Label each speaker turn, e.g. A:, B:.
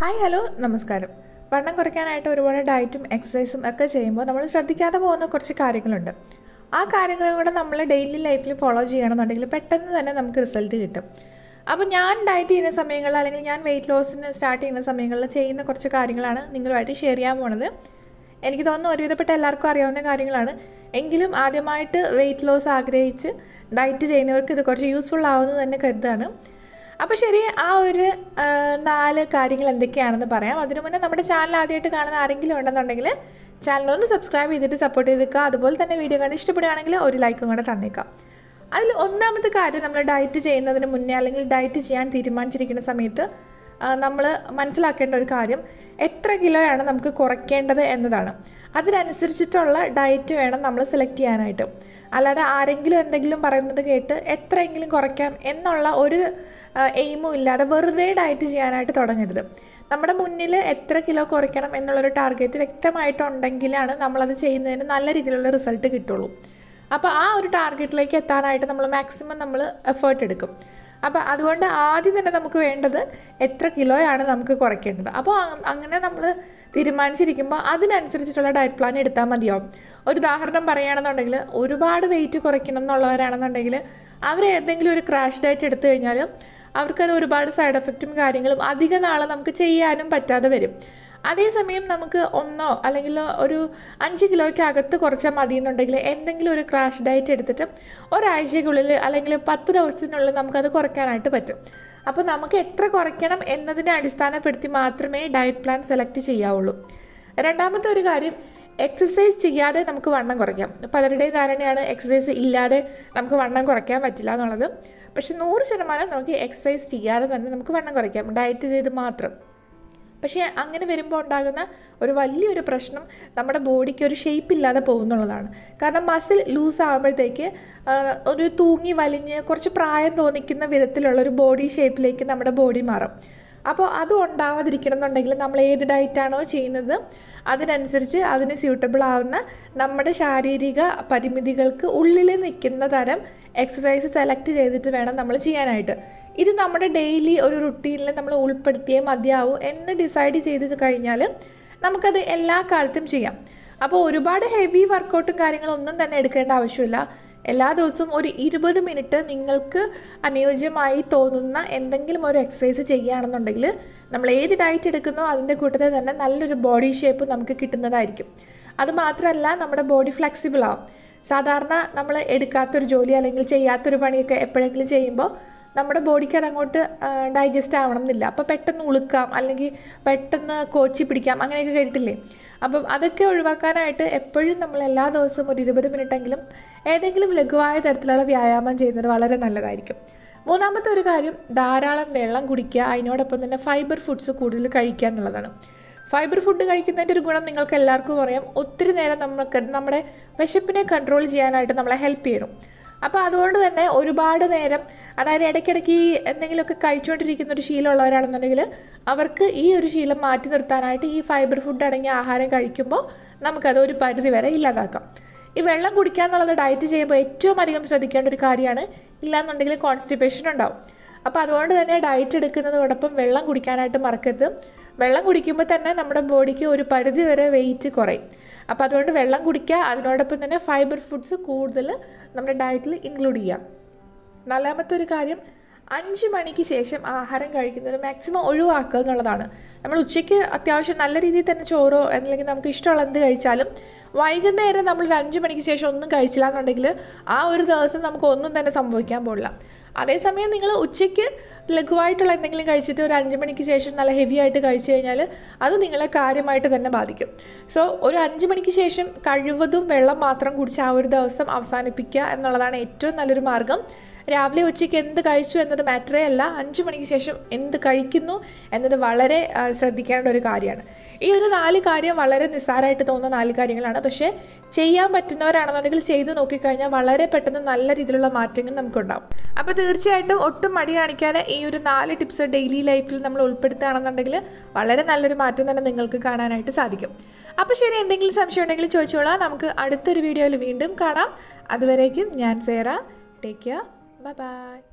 A: hi hello നമസ്കാരം വണ്ണം കുറയ്ക്കാനായിട്ട് ഒരുപാട് ഡയറ്റും എക്സസൈസും ഒക്കെ ചെയ്യുമ്പോൾ നമ്മൾ ശ്രദ്ധിക്കാതെ പോകുന്ന കുറച്ച് കാര്യങ്ങളുണ്ട് ആ കാര്യങ്ങളും കൂടെ നമ്മൾ ഡെയിലി ലൈഫിൽ ഫോളോ ചെയ്യണമെന്നുണ്ടെങ്കിൽ പെട്ടെന്ന് തന്നെ നമുക്ക് റിസൾട്ട് കിട്ടും അപ്പോൾ ഞാൻ ഡയറ്റ് ചെയ്യുന്ന സമയങ്ങളിൽ അല്ലെങ്കിൽ ഞാൻ വെയിറ്റ് ലോസിന് സ്റ്റാർട്ട് ചെയ്യുന്ന സമയങ്ങളിൽ ചെയ്യുന്ന കുറച്ച് കാര്യങ്ങളാണ് നിങ്ങളുമായിട്ട് ഷെയർ ചെയ്യാൻ പോണത് എനിക്ക് തോന്നുന്നു ഒരുവിധപ്പെട്ട എല്ലാവർക്കും അറിയാവുന്ന കാര്യങ്ങളാണ് എങ്കിലും ആദ്യമായിട്ട് വെയിറ്റ് ലോസ് ആഗ്രഹിച്ച് ഡയറ്റ് ചെയ്യുന്നവർക്ക് ഇത് കുറച്ച് യൂസ്ഫുൾ ആവുമെന്ന് തന്നെ കരുതാണ് അപ്പോൾ ശരി ആ ഒരു ആ, നാല് കാര്യങ്ങൾ എന്തൊക്കെയാണെന്ന് പറയാം അതിനു മുന്നേ നമ്മുടെ ചാനൽ ആദ്യമായിട്ട് കാണുന്ന ആരെങ്കിലും ഉണ്ടെന്നുണ്ടെങ്കിൽ ചാനലൊന്ന് സബ്സ്ക്രൈബ് ചെയ്തിട്ട് സപ്പോർട്ട് ചെയ്തേക്കുക അതുപോലെ തന്നെ വീഡിയോ കണ്ട് ഇഷ്ടപ്പെടുകയാണെങ്കിൽ ഒരു ലൈക്കും കൂടെ തന്നേക്കാം അതിൽ ഒന്നാമത്തെ കാര്യം നമ്മൾ ഡയറ്റ് ചെയ്യുന്നതിന് മുന്നേ അല്ലെങ്കിൽ ഡയറ്റ് ചെയ്യാൻ തീരുമാനിച്ചിരിക്കുന്ന സമയത്ത് നമ്മൾ മനസ്സിലാക്കേണ്ട ഒരു കാര്യം എത്ര കിലോയാണ് നമുക്ക് കുറയ്ക്കേണ്ടത് എന്നതാണ് അതിനനുസരിച്ചിട്ടുള്ള ഡയറ്റ് വേണം നമ്മൾ സെലക്ട് ചെയ്യാനായിട്ട് അല്ലാതെ ആരെങ്കിലും എന്തെങ്കിലും പറയുന്നത് കേട്ട് എത്രയെങ്കിലും കുറയ്ക്കാം എന്നുള്ള ഒരു എയിമും ഇല്ലാതെ വെറുതെ ഡയറ്റ് ചെയ്യാനായിട്ട് തുടങ്ങരുത് നമ്മുടെ മുന്നിൽ എത്ര കിലോ കുറയ്ക്കണം എന്നുള്ളൊരു ടാർഗറ്റ് വ്യക്തമായിട്ടുണ്ടെങ്കിലാണ് നമ്മളത് ചെയ്യുന്നതിന് നല്ല രീതിയിലുള്ള റിസൾട്ട് കിട്ടുള്ളൂ അപ്പോൾ ആ ഒരു ടാർഗറ്റിലേക്ക് എത്താനായിട്ട് നമ്മൾ മാക്സിമം നമ്മൾ എഫേർട്ട് എടുക്കും അപ്പോൾ അതുകൊണ്ട് ആദ്യം തന്നെ നമുക്ക് വേണ്ടത് എത്ര കിലോയാണ് നമുക്ക് കുറയ്ക്കേണ്ടത് അപ്പോൾ അ- അങ്ങനെ നമ്മൾ തീരുമാനിച്ചിരിക്കുമ്പോൾ അതിനനുസരിച്ചിട്ടുള്ള ഡയറ്റ് പ്ലാൻ എടുത്താൽ മതിയാവും ഒരു ഉദാഹരണം പറയുകയാണെന്നുണ്ടെങ്കിൽ ഒരുപാട് വെയിറ്റ് കുറയ്ക്കണം എന്നുള്ളവരാണെന്നുണ്ടെങ്കിൽ അവർ ഏതെങ്കിലും ഒരു ക്രാഷ് ഡയറ്റ് എടുത്തു കഴിഞ്ഞാൽ അവർക്കത് ഒരുപാട് സൈഡ് എഫക്റ്റും കാര്യങ്ങളും അധിക നാൾ നമുക്ക് ചെയ്യാനും പറ്റാതെ വരും അതേസമയം നമുക്ക് ഒന്നോ അല്ലെങ്കിൽ ഒരു അഞ്ച് കിലോയ്ക്ക് അകത്ത് കുറച്ചാൽ മതി എന്നുണ്ടെങ്കിൽ എന്തെങ്കിലും ഒരു ക്രാഷ് ഡയറ്റ് എടുത്തിട്ട് ഒരാഴ്ചയ്ക്കുള്ളിൽ അല്ലെങ്കിൽ പത്ത് ദിവസത്തിനുള്ളിൽ നമുക്കത് കുറയ്ക്കാനായിട്ട് പറ്റും അപ്പോൾ നമുക്ക് എത്ര കുറയ്ക്കണം എന്നതിനെ അടിസ്ഥാനപ്പെടുത്തി മാത്രമേ ഡയറ്റ് പ്ലാൻ സെലക്ട് ചെയ്യാവുള്ളൂ രണ്ടാമത്തെ ഒരു കാര്യം എക്സസൈസ് ചെയ്യാതെ നമുക്ക് വണ്ണം കുറയ്ക്കാം പലരുടെയും ധാരണയാണ് എക്സസൈസ് ഇല്ലാതെ നമുക്ക് വണ്ണം കുറയ്ക്കാൻ പറ്റില്ല എന്നുള്ളത് പക്ഷെ നൂറ് ശതമാനം നമുക്ക് എക്സസൈസ് ചെയ്യാതെ തന്നെ നമുക്ക് വണ്ണം കുറയ്ക്കാം ഡയറ്റ് ചെയ്ത് മാത്രം പക്ഷേ അങ്ങനെ വരുമ്പോൾ ഉണ്ടാകുന്ന ഒരു വലിയൊരു പ്രശ്നം നമ്മുടെ ബോഡിക്ക് ഒരു ഷേപ്പ് ഇല്ലാതെ പോകുന്നുള്ളതാണ് കാരണം മസിൽ ലൂസ് ആകുമ്പോഴത്തേക്ക് ആ, ഒരു തൂങ്ങി വലിഞ്ഞ് കുറച്ച് പ്രായം തോന്നിക്കുന്ന വിധത്തിലുള്ള ഒരു ബോഡി ഷേപ്പിലേക്ക് നമ്മുടെ ബോഡി മാറും അപ്പോൾ അത് ഉണ്ടാവാതിരിക്കണം എന്നുണ്ടെങ്കിൽ നമ്മൾ ഏത് ഡയറ്റാണോ ചെയ്യുന്നത് അതിനനുസരിച്ച് അതിന് സ്യൂട്ടബിൾ ആവുന്ന നമ്മുടെ ശാരീരിക പരിമിതികൾക്ക് ഉള്ളിൽ നിൽക്കുന്ന തരം എക്സസൈസ് സെലക്ട് ചെയ്തിട്ട് വേണം നമ്മൾ ചെയ്യാനായിട്ട് ഇത് നമ്മുടെ ഡെയിലി ഒരു റുട്ടീനിൽ നമ്മൾ ഉൾപ്പെടുത്തിയേ മതിയാവൂ എന്ന് ഡിസൈഡ് ചെയ്ത് കഴിഞ്ഞാൽ നമുക്കത് എല്ലാ കാലത്തും ചെയ്യാം അപ്പോൾ ഒരുപാട് ഹെവി വർക്കൗട്ടും കാര്യങ്ങളും ഒന്നും തന്നെ എടുക്കേണ്ട ആവശ്യമില്ല എല്ലാ ദിവസവും ഒരു ഇരുപത് മിനിറ്റ് നിങ്ങൾക്ക് അനുയോജ്യമായി തോന്നുന്ന എന്തെങ്കിലും ഒരു എക്സസൈസ് ചെയ്യുകയാണെന്നുണ്ടെങ്കിൽ നമ്മൾ ഏത് ഡയറ്റ് എടുക്കുന്നോ അതിൻ്റെ കൂട്ടത്തിൽ തന്നെ നല്ലൊരു ബോഡി ഷേപ്പ് നമുക്ക് കിട്ടുന്നതായിരിക്കും അത് മാത്രമല്ല നമ്മുടെ ബോഡി ഫ്ലെക്സിബിൾ ആവും സാധാരണ നമ്മൾ എടുക്കാത്തൊരു ജോലി അല്ലെങ്കിൽ ചെയ്യാത്തൊരു പണിയൊക്കെ എപ്പോഴെങ്കിലും ചെയ്യുമ്പോൾ നമ്മുടെ ബോഡിക്ക് അത് അങ്ങോട്ട് ഡൈജസ്റ്റ് ആവണം എന്നില്ല അപ്പോൾ പെട്ടെന്ന് ഉളുക്കാം അല്ലെങ്കിൽ പെട്ടെന്ന് കോച്ചി പിടിക്കാം അങ്ങനെയൊക്കെ കേട്ടിട്ടില്ലേ അപ്പം അതൊക്കെ ഒഴിവാക്കാനായിട്ട് എപ്പോഴും നമ്മൾ എല്ലാ ദിവസവും ഒരു ഇരുപത് മിനിറ്റെങ്കിലും ഏതെങ്കിലും ലഘുവായ തരത്തിലുള്ള വ്യായാമം ചെയ്യുന്നത് വളരെ നല്ലതായിരിക്കും മൂന്നാമത്തെ ഒരു കാര്യം ധാരാളം വെള്ളം കുടിക്കുക അതിനോടൊപ്പം തന്നെ ഫൈബർ ഫുഡ്സ് കൂടുതൽ കഴിക്കുക എന്നുള്ളതാണ് ഫൈബർ ഫുഡ് കഴിക്കുന്നതിൻ്റെ ഒരു ഗുണം നിങ്ങൾക്ക് എല്ലാവർക്കും അറിയാം ഒത്തിരി നേരം നമുക്ക് നമ്മുടെ വിശപ്പിനെ കൺട്രോൾ ചെയ്യാനായിട്ട് നമ്മളെ ഹെൽപ്പ് ചെയ്യണം അപ്പോൾ അതുകൊണ്ട് തന്നെ ഒരുപാട് നേരം അതായത് ഇടയ്ക്കിടയ്ക്ക് ഈ എന്തെങ്കിലുമൊക്കെ കഴിച്ചുകൊണ്ടിരിക്കുന്ന ഒരു ശീലമുള്ളവരാണെന്നുണ്ടെങ്കിൽ അവർക്ക് ഈ ഒരു ശീലം മാറ്റി നിർത്താനായിട്ട് ഈ ഫൈബർ ഫുഡ് അടങ്ങിയ ആഹാരം കഴിക്കുമ്പോൾ നമുക്കത് ഒരു പരിധി വരെ ഇല്ലാതാക്കാം ഈ വെള്ളം കുടിക്കുക എന്നുള്ളത് ഡയറ്റ് ചെയ്യുമ്പോൾ ഏറ്റവും അധികം ശ്രദ്ധിക്കേണ്ട ഒരു കാര്യമാണ് ഇല്ലാന്നുണ്ടെങ്കിൽ കോൺസ്റ്റിപ്പേഷൻ ഉണ്ടാവും അപ്പോൾ അതുകൊണ്ട് തന്നെ ഡയറ്റ് എടുക്കുന്നതോടൊപ്പം വെള്ളം കുടിക്കാനായിട്ട് മറക്കരുത് വെള്ളം കുടിക്കുമ്പോൾ തന്നെ നമ്മുടെ ബോഡിക്ക് ഒരു പരിധി വരെ വെയിറ്റ് കുറയും അപ്പോൾ അതുകൊണ്ട് വെള്ളം കുടിക്കുക അതിനോടൊപ്പം തന്നെ ഫൈബർ ഫുഡ്സ് കൂടുതൽ നമ്മുടെ ഡയറ്റിൽ ഇൻക്ലൂഡ് ചെയ്യാം നാലാമത്തെ ഒരു കാര്യം അഞ്ച് മണിക്ക് ശേഷം ആഹാരം കഴിക്കുന്നത് മാക്സിമം ഒഴിവാക്കുക എന്നുള്ളതാണ് നമ്മൾ ഉച്ചയ്ക്ക് അത്യാവശ്യം നല്ല രീതിയിൽ തന്നെ ചോറോ അല്ലെങ്കിൽ നമുക്ക് ഇഷ്ടമുള്ള എന്ത് കഴിച്ചാലും വൈകുന്നേരം നമ്മൾ ഒരു അഞ്ച് മണിക്ക് ശേഷം ഒന്നും കഴിച്ചില്ല എന്നുണ്ടെങ്കിൽ ആ ഒരു ദിവസം നമുക്ക് ഒന്നും തന്നെ സംഭവിക്കാൻ പോകില്ല അതേസമയം നിങ്ങൾ ഉച്ചയ്ക്ക് ലഘുവായിട്ടുള്ള എന്തെങ്കിലും കഴിച്ചിട്ട് ഒരു അഞ്ച് മണിക്ക് ശേഷം നല്ല ഹെവി ആയിട്ട് കഴിച്ചു കഴിഞ്ഞാൽ അത് നിങ്ങളെ കാര്യമായിട്ട് തന്നെ ബാധിക്കും സോ ഒരു അഞ്ച് മണിക്ക് ശേഷം കഴിവതും വെള്ളം മാത്രം കുടിച്ച് ആ ഒരു ദിവസം അവസാനിപ്പിക്കുക എന്നുള്ളതാണ് ഏറ്റവും നല്ലൊരു മാർഗം രാവിലെ ഉച്ചയ്ക്ക് എന്ത് കഴിച്ചു എന്നത് മാറ്ററേ അല്ല അഞ്ച് മണിക്ക് ശേഷം എന്ത് കഴിക്കുന്നു എന്നത് വളരെ ആ, ശ്രദ്ധിക്കേണ്ട ഒരു കാര്യമാണ് ഈ ഒരു നാല് കാര്യം വളരെ നിസ്സാരമായിട്ട് തോന്നുന്ന നാല് കാര്യങ്ങളാണ് പക്ഷേ ചെയ്യാൻ പറ്റുന്നവരാണെന്നുണ്ടെങ്കിൽ ചെയ്തു നോക്കിക്കഴിഞ്ഞാൽ വളരെ പെട്ടെന്ന് നല്ല രീതിയിലുള്ള മാറ്റങ്ങൾ നമുക്കുണ്ടാവും അപ്പോൾ തീർച്ചയായിട്ടും ഒട്ടും മടി കാണിക്കാതെ ഈ ഒരു നാല് ടിപ്സ് ഡെയിലി ലൈഫിൽ നമ്മൾ ഉൾപ്പെടുത്തുകയാണെന്നുണ്ടെങ്കിൽ വളരെ നല്ലൊരു മാറ്റം തന്നെ നിങ്ങൾക്ക് കാണാനായിട്ട് സാധിക്കും അപ്പോൾ ശരി എന്തെങ്കിലും സംശയം ഉണ്ടെങ്കിൽ ചോദിച്ചോളാം നമുക്ക് അടുത്തൊരു വീഡിയോയിൽ വീണ്ടും കാണാം അതുവരേക്കും ഞാൻ Sera take care bye by